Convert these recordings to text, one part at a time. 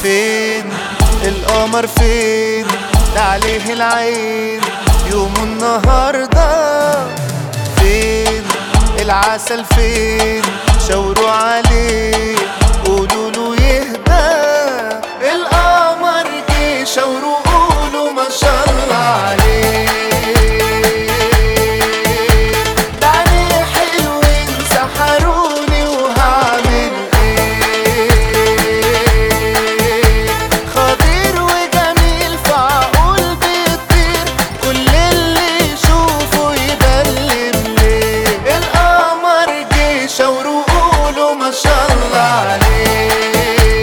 فين القمر فين ده عليه العين يوم النهارده فين العسل فين شاوروا عليه قولوا له يهدى القمر جه شاوروا قولوا ما شاء الله عليه ده عينيه حلوين سحروني وهعمل ايه خطير وجميل فعقول بيطير كل اللي يشوفه يبلم ليه القمر جه شاوروا قولوا ما شاء الله عليه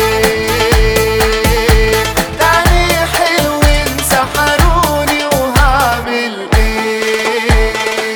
ده عينيه حلوين سحروني وهعمل ايه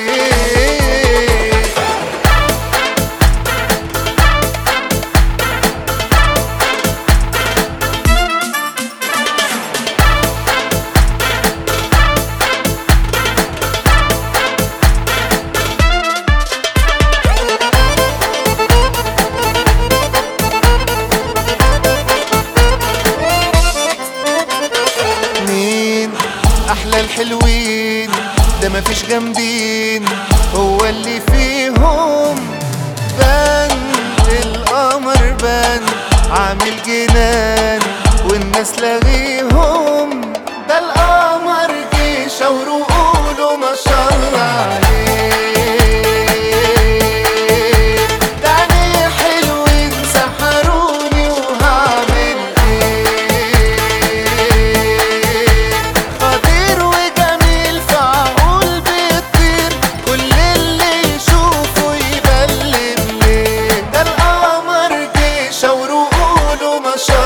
مين احلى الحلوين ده مفيش جنبين هو اللي فيهم بان القمر بان عامل جنان والناس لاغيهم ده القمر جه شاوروا قولوا ما شاء الله عليه ده عينيه حلوين سحروني وهعمل ايه خطير وجميل فعقول بيطير كل اللي يشوفه يبلم ليه ده القمر جه شاوروا قولوا ما شاء